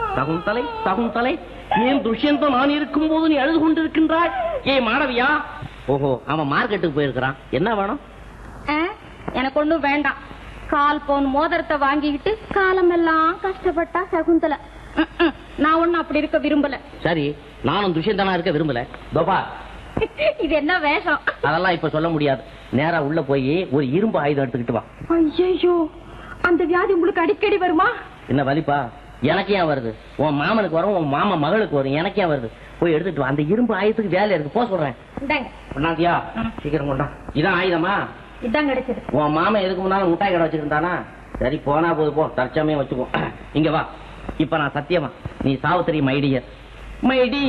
சகுந்தலை சகுந்தலை ஏன் துஷ்யந்தம் நான் இருக்கும் போது நீ அழுது கொண்டிருக்கின்றாய் ஏ மாணவியா ஓஹோ அவன் மார்க்கெட்டுக்கு போயிருக்கிறான் என்ன வேணும் ஆ, எனக்கு ஒண்ணும் வேண்டாம் கால் பவுன் மோதிரத்தை வாங்கிக்கிட்டு காலமெல்லாம் கஷ்டப்பட்டா சகுந்தல ம், ம். நான் ஒண்ணும் அப்படி இருக்க விரும்பல சரி நானும் துஷ்யந்தனா இருக்க விரும்பல தோபா இது என்ன வேஷம் அதெல்லாம் இப்ப சொல்ல முடியாது நேரா உள்ள போய் ஒரு இரும்பு ஆயுதம் எடுத்துக்கிட்டு வா ஐயோ அந்த வியாதி உங்களுக்கு அடிக்கடி வருமா என்ன வலிப்பா எனக்கு ஏன் வருது உன் மாமனுக்கு வரும் உன் மாமா மகளுக்கு வரும் எனக்கு ஏன் வருது போய் எடுத்துட்டு வா அந்த இரும்பு ஆயுதத்துக்கு வேலை இருக்கு போ சொல்றேன் இந்தாங்க கொண்டாந்தியா சீக்கிரம் கொண்டா இதான் ஆயுதமா இதான் கிடைச்சது உன் மாமன் எதுக்கு முன்னாலும் முட்டாய் கடை வச்சிருந்தானா சரி போனா போது போ தற்சமயம் வச்சுக்கோ இங்க வா இப்ப நான் சத்தியமா நீ சாவித்திரி மைடியர் மைடி